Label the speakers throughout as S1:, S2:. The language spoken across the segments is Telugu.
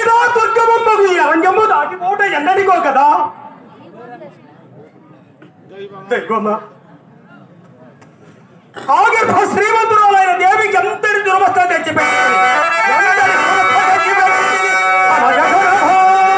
S1: ఇలా దుర్గమమ్మకు ఈ అరణ్యము దాటిపోట ఎన్నడిగో కదా దైవమ్మ ఆగర్భ శ్రీమంతురాలైన దేవికి ఎంతటి దురవస్థ తెచ్చిపెట్టింది ఎంతటి దురవస్థ తెచ్చిపెట్టింది అనగనగో.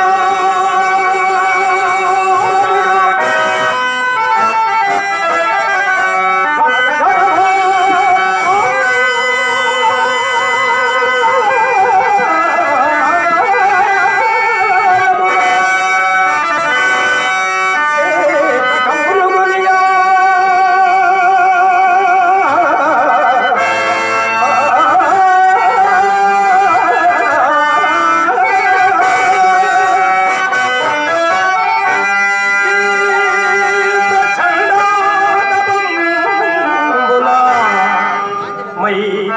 S1: మై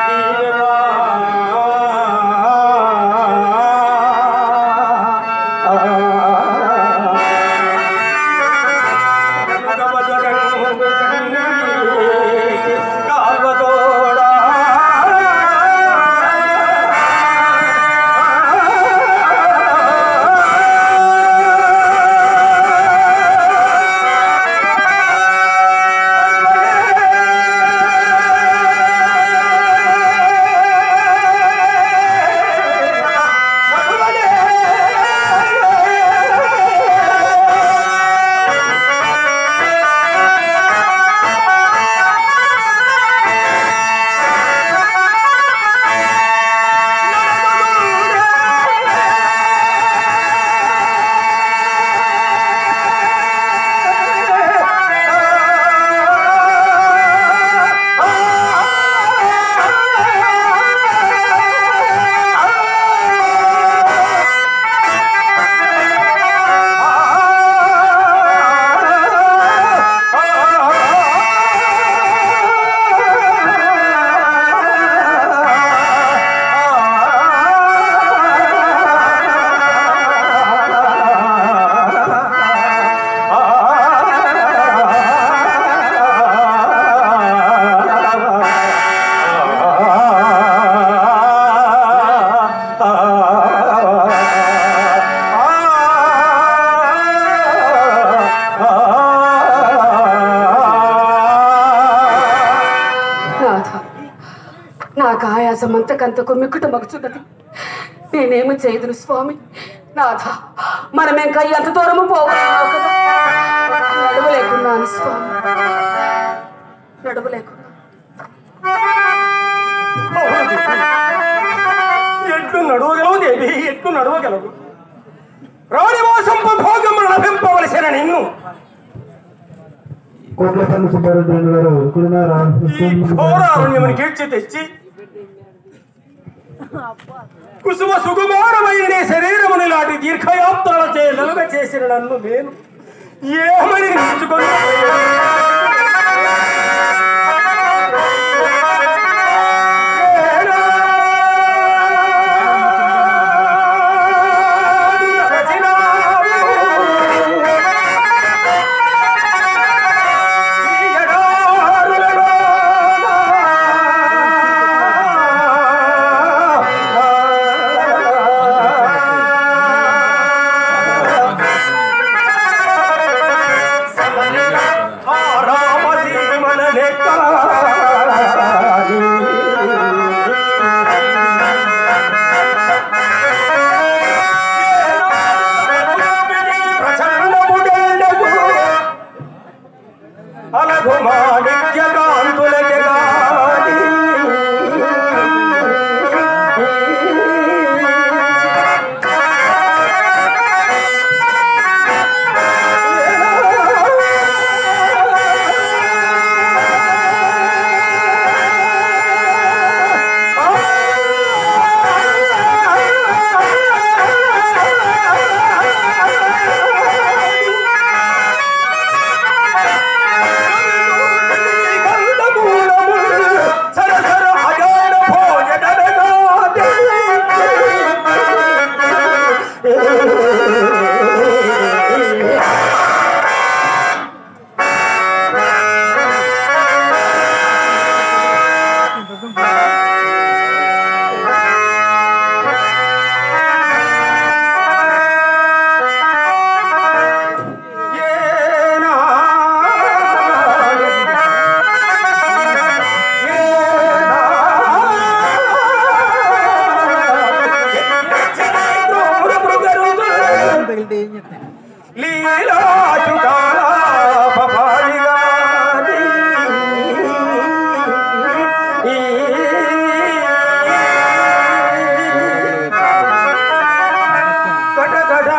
S2: నాథ నాకు ఆయాసం అంతకంతకు మిక్కుట మగుచున్నది నేనేమి చేయదును స్వామి నాథ మనమేం కై అంత దూరము పోగొట్టున్నావు కదా నడవలేకున్నాను స్వామి నడవలేకున్నా
S1: ఎట్లు నడవగలవు దేవి ఎట్లు నడవగలవు రాణివాసంప భోగములు లభింపవలసిన నిన్ను
S3: కోట్లపల్లి సుబ్బారెడ్డి గారు ఇక్కడున్నారా
S1: ఈ ఘోరారణ్యముని కీడ్చి తెచ్చి కుసుమ సుకుమారమైన నీ శరీరముని లాంటి దీర్ఘయాత్రల చే నలుగ చేసిన నన్ను నేను ఏమని నిలుచుకొని ఆ
S4: తగిలితే ఏం చెప్తాను
S1: లీలాశుకాలాపపాడిగాని. కటకటా.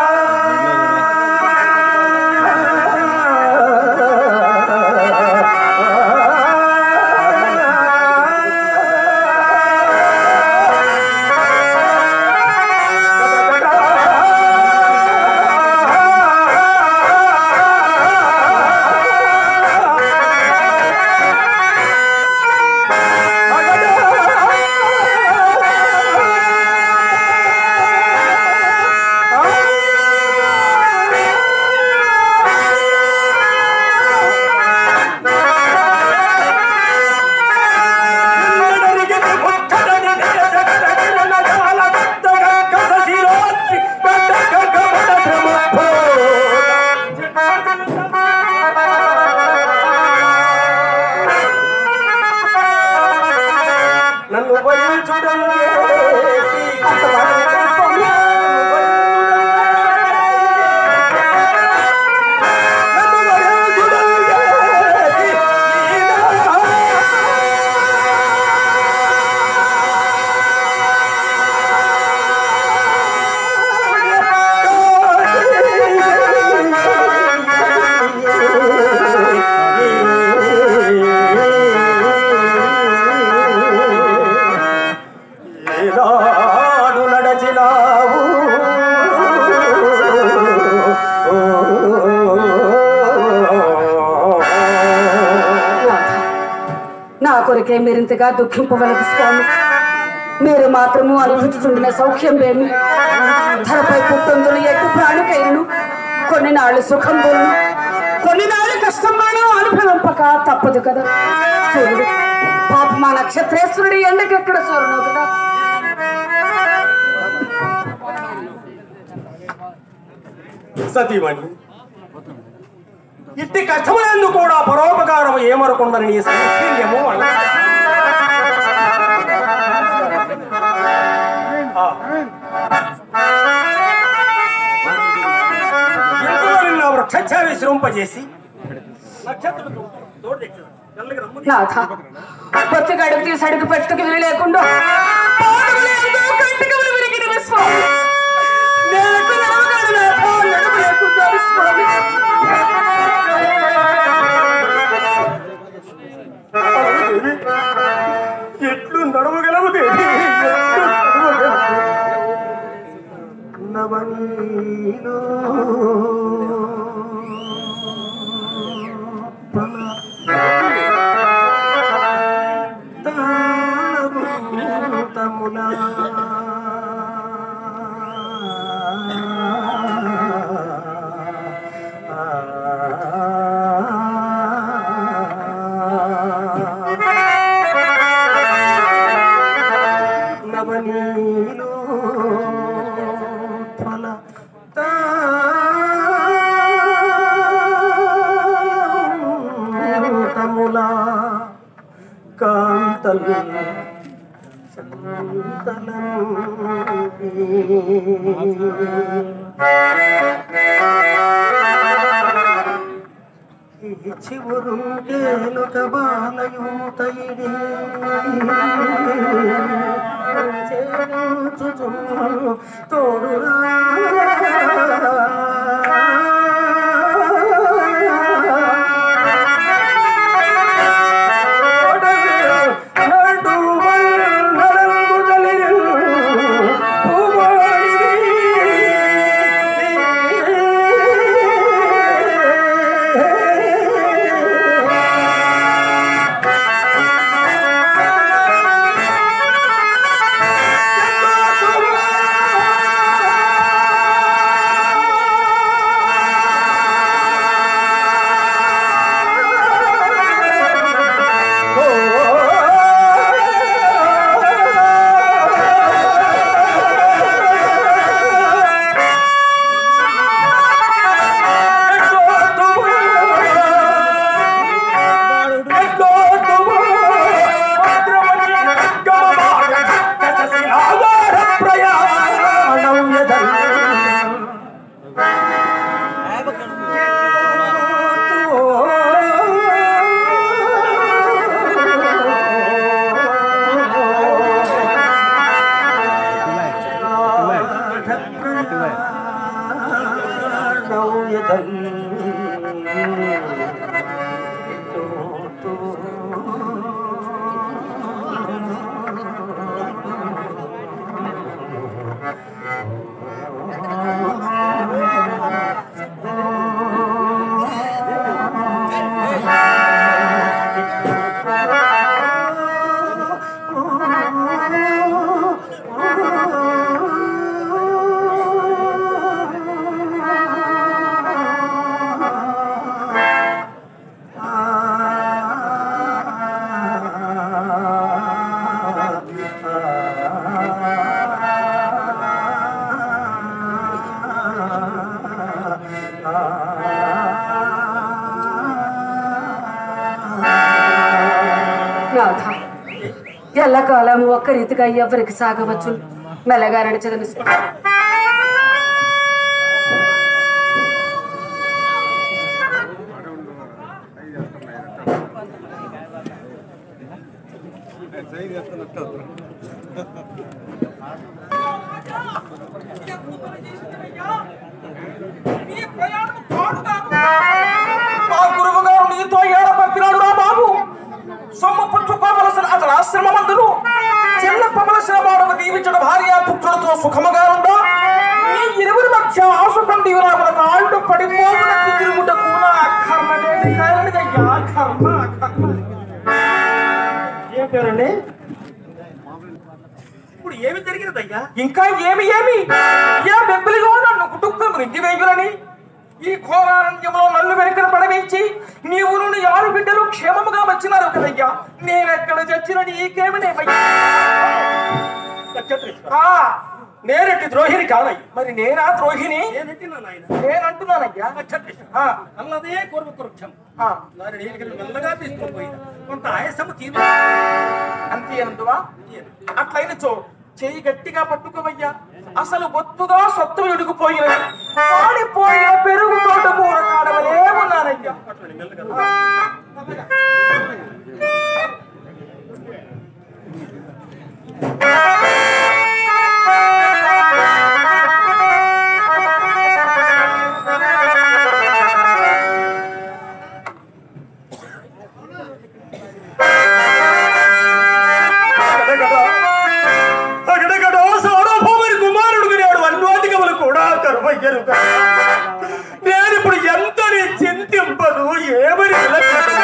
S1: నన్ను వరించుడం చేసి నన్ను వరించుడం చేసి ఏనాడు నడచినావు
S2: నా కొరకే మీరింతగా దుఃఖింపవలదు స్వామి మీరు మాత్రము అనుభవిస్తుండిన సౌఖ్యం లేమి ధరపై పుట్టొందులు ఎట్టు ప్రాణకైనను కొన్ని నాళ్ళు సుఖం పోను కొన్ని నాళ్ళు కష్టం పోను అనుభవింపక తప్పదు కదా చూడు పాప మా నక్షత్రేశ్వరుడి ఎండకెక్కడ చూడను కదా
S1: సతీమణి ఇట్టి కష్టములందు కూడా పరోపకారము ఏమనుకుందని నీ సౌశీల్యము అన్న ఎంతో నిన్న వృక్ష విశ్రమింపజేసి నక్షత్రులతో తోడు తెచ్చాడు. తెల్లగా రమ్మని.
S2: నాథ బొత్తి గడుపు తీసి అడుగు పెట్టుకు విని లేకుండా పాదములు ఎంతో కంటికములు విరిగినవి స్వామి నేలకు నడవగలను నాథ, నడుము లేకుండా స్వామి
S1: ఎట్లు నడవగలవు దేవి ఎట్లు నడవగలవు?
S3: నవనీలో తములా నవనీలో ఫల తములా కాంతల్ చివురుంటేలుక బాలయూతయిడి తోడురా
S1: ఆ
S2: నాథ ఎల్లకాలం ఒక్క రీతిగా ఎవరికి సాగవచ్చు మెల్లగా నడిచదని
S1: మా గురువు గారు నీతో ఏడ పంపినాడు రా బాబు సొమ్ము పుచ్చుకోవలసిన అతని ఆశ్రమమందులు చిన్న పవలసిన వాడకు దీవించడం భార్య పుత్రులతో సుఖముగా ఉందా ఈ ఇరువురి మధ్య ఆసుకండి విరామల కాళ్ళు పడిపోవునట్టు తిరుగుట కూడా కర్మ లేని కారణిదయ్యా కర్మ కర్మ
S3: ఏం పేరండి
S1: ఇప్పుడు ఏమి జరిగినదయ్యా ఇంకా ఏమి ఏమి ఏ బెబ్బలిగో నన్ను కుటుంబం రింగి వేయులని ఈ ఘోరారణ్యంలో నన్ను వెనుకన పడవేయించి నీవు నుండి ఆరు బిడ్డలు క్షేమముగా వచ్చినారు కదయ్యా నేనెక్కడ చచ్చిన నీకేమనేమయ్యా ఆ, నేనెట్టి ద్రోహిని కాదయ్య మరి నేనా ద్రోహిని నేనంటున్నానయ్యా ఆ,
S4: అన్నదే కోర్మ వృక్షం
S1: ఆ,
S4: దాని నీళ్ళకి మెల్లగా తీసుకొని పోయిన కొంత ఆయాసము తీరు
S1: అంతే అందువా అట్లయిన చో చెయ్యి గట్టిగా పట్టుకోవయ్యా అసలు బొత్తుగా సొత్తు ఎడుగుపోయినది పాడిపోయిన పెరుగు తోట కూర కాడవలే ఉన్నానయ్యా
S3: అగడగడ సార్వభౌముని కుమారుడు నాడు అన్వాదికములు కూడా కరువయ్యరు నేను ఇప్పుడు ఎంత చింతింపదు ఏమని విలపించను?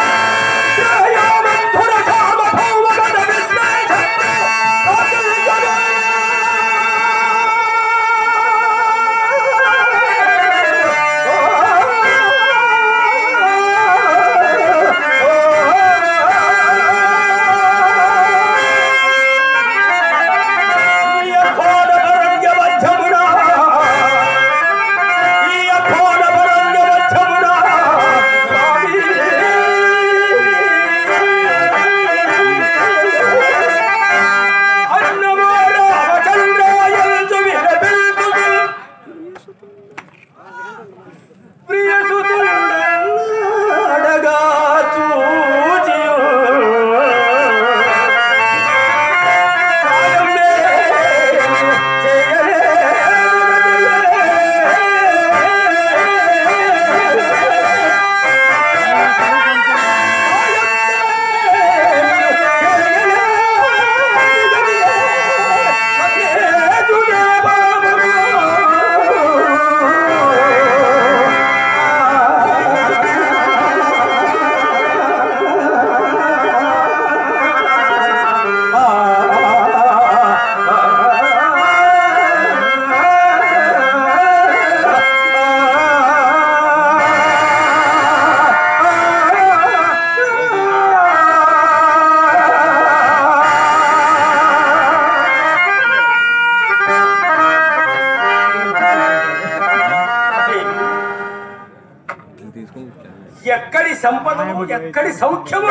S3: జయమంతుర సార్వభౌముడన విశ్లేషణే అతిశయము. ఈ అఖోడ పరంజ మధ్యముడా ఈ అఖోడ పరంజ మధ్యముడా స్వామి అన్నమోడ అవచంద్రాయంచు విలపిల్తుదు ప్రియసుతుడగా చూచియు
S1: ఎక్కడి సంపదము ఎక్కడి సౌఖ్యము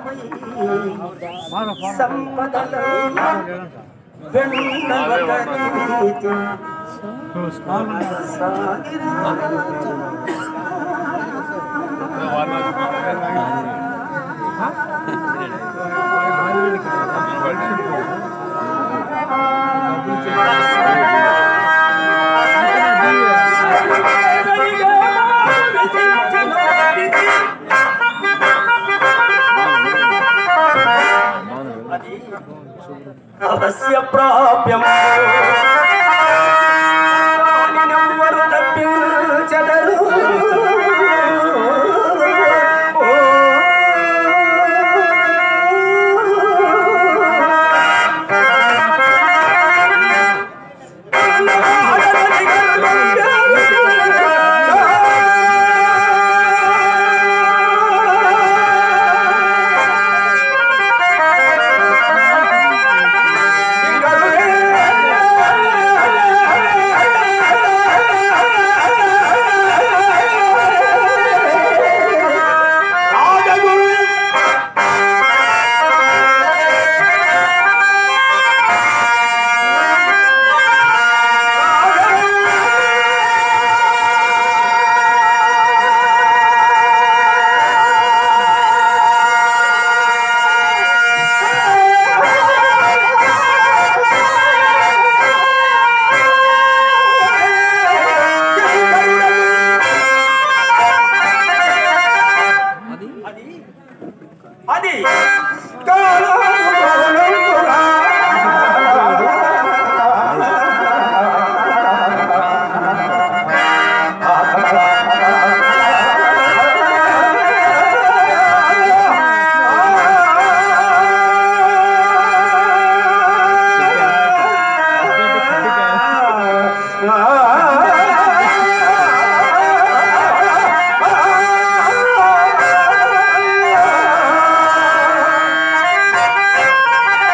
S3: సంపదలో వెన్నవట నీతి అవశ్య ప్రాప్యము నిన్నెవ్వరు తప్పించెదరు. అది ఆ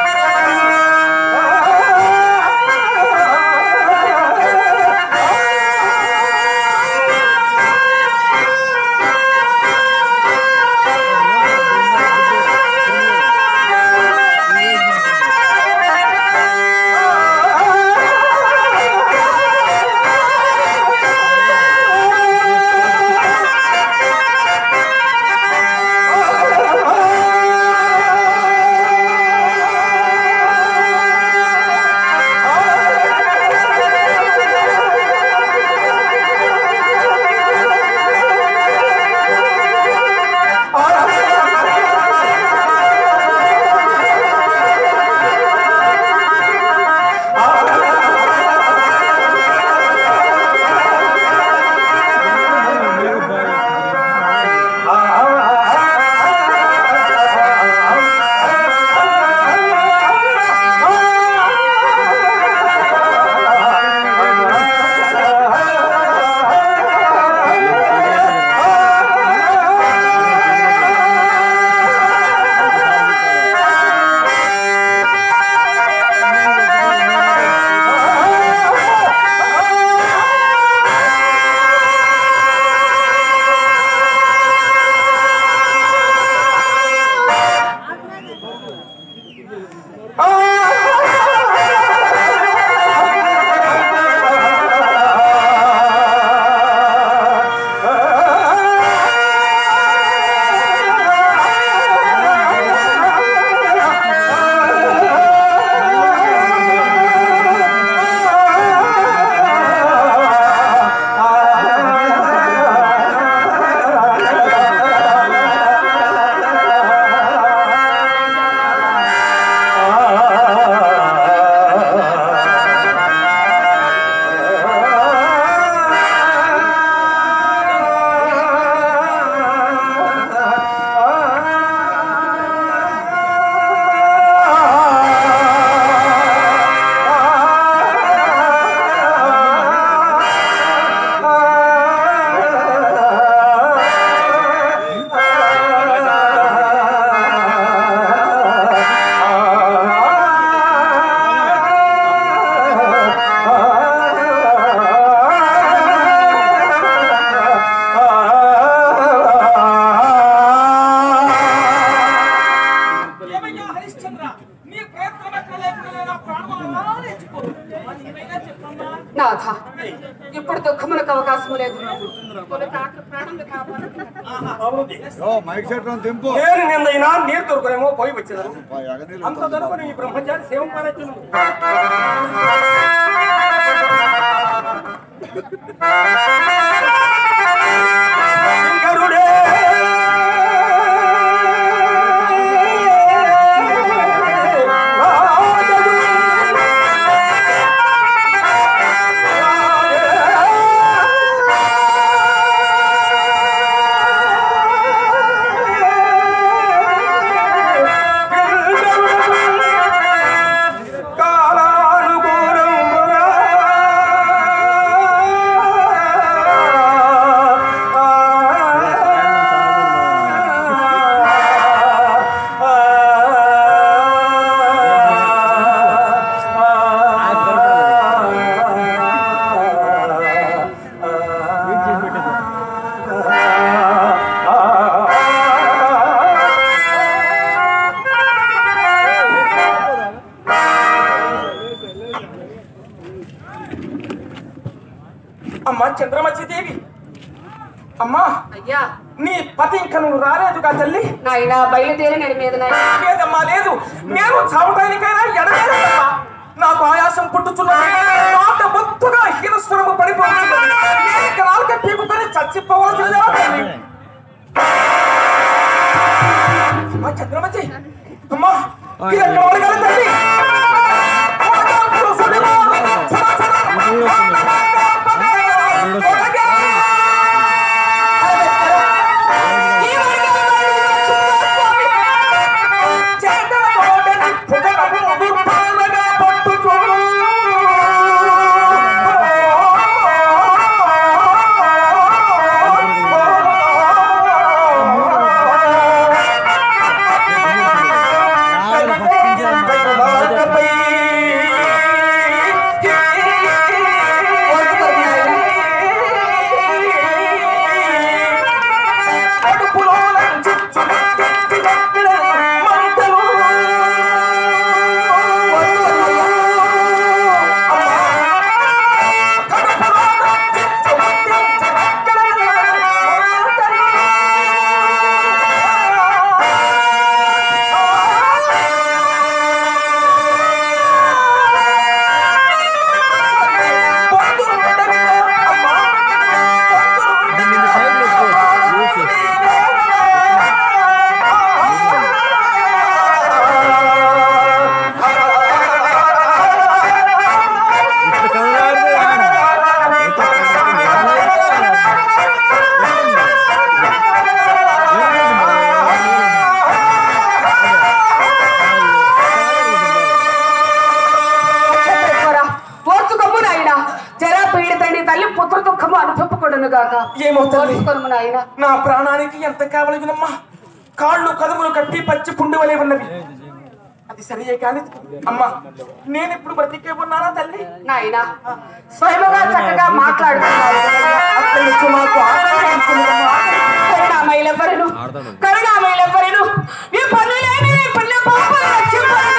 S1: రామచంద్ర నీ ప్రయత్నం ఎక్కడ లేకుండా నా ప్రాణం అలా లేచిపోదు నీవైనా చెప్పమ్మా
S2: నాథ ఇప్పుడు దుఃఖమునకు అవకాశం లేదు తొలుత ఆఖరి ప్రాణములు కాపాడు
S3: అవును
S5: యో మైక్ సెట్ అని తెంపు
S3: నేను నిందైనా నీరు దొరకనేమో పోయి వచ్చేదాను
S5: పా, ఎగనీళ్ళు
S3: అంత దొరకని ఈ బ్రహ్మచారి సేవ పాలచ్చును శంకరుడే
S1: అమ్మా చంద్రమచిదేవి అమ్మా
S2: అయ్యా
S1: నీ పతి ఇంక నువ్వు రాలేదుగా తల్లి
S2: నాయనా బయలుదేరి నేను మీద నాయనా
S1: లేదమ్మా లేదు నేను చావటానికైనా ఎడలేదమ్మా నాకు ఆయాసం పుట్టుచున్నది మాట బొత్తుగా హీనస్వరము పడిపోతున్నది నేను ఇక నాలుక పీకుకొని చచ్చిపోవాల్సిందే తల్లి అమ్మా చంద్రమతి అమ్మా ఇది ఎక్కడ అడగాలి తల్లి
S2: ఓర్చుకోము నాయన జరా పీడితండి తల్లి పుత్ర దుఃఖము అనుభవపడును గాక
S1: ఏమో తల్లి
S2: ఓర్చుకోము నాయన
S1: నా ప్రాణానికి ఎంత కావలగినమ్మా కాళ్ళు కదుములు కట్టి పచ్చి పుండు వలె ఉన్నవి అది సరియే కాని అమ్మా నేను ఇప్పుడు బ్రతికే ఉన్నానా తల్లి
S2: నాయన స్వయముగా చక్కగా మాట్లాడుతున్నావు
S1: అక్కడి నుంచి మాకు ఆనందం ఇచ్చునుదమ్మా.
S2: కరుణామయులెవ్వరును కరుణామయులెవ్వరును ఈ పనులేమి ఈ పుణ్య పాపాలు రక్షింపరుగా.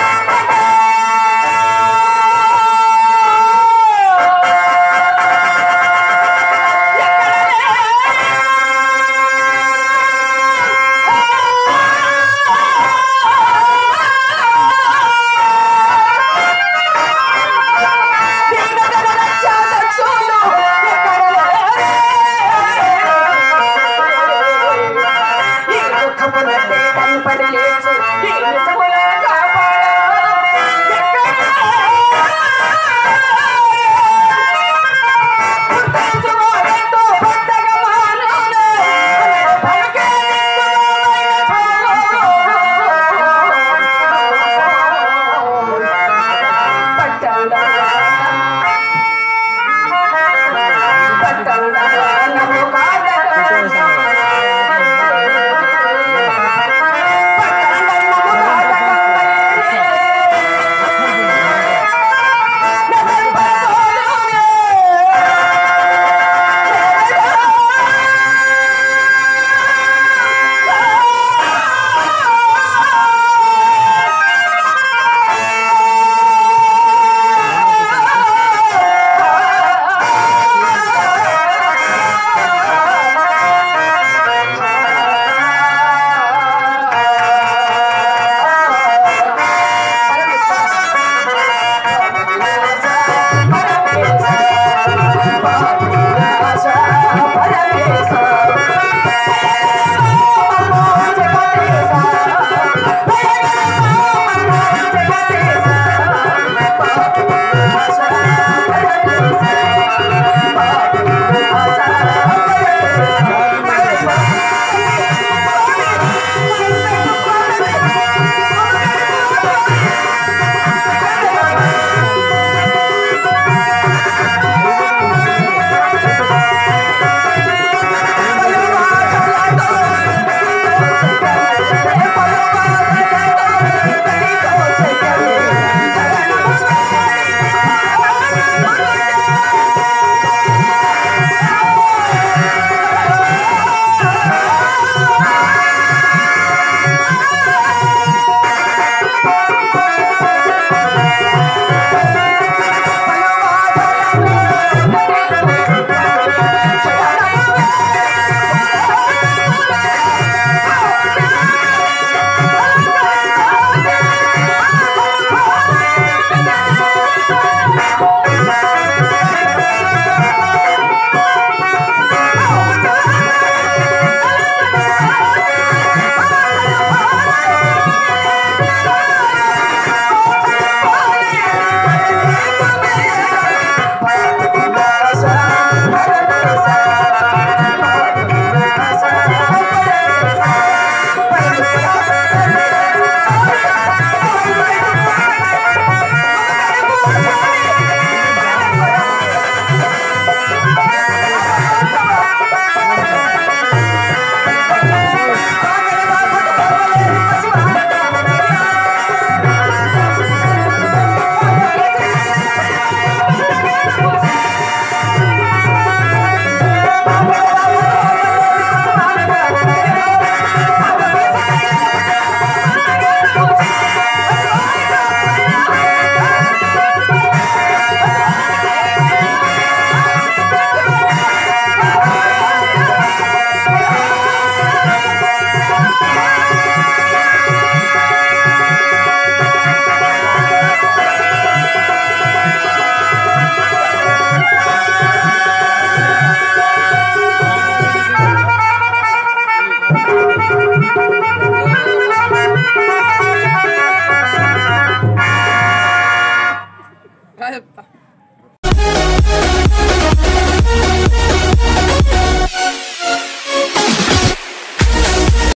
S2: దీనగణ రక్షాదక్షులు ఎక్కడలేరే. ఈ దుఃఖమునందే కనపడలేచు, ఈ నిజము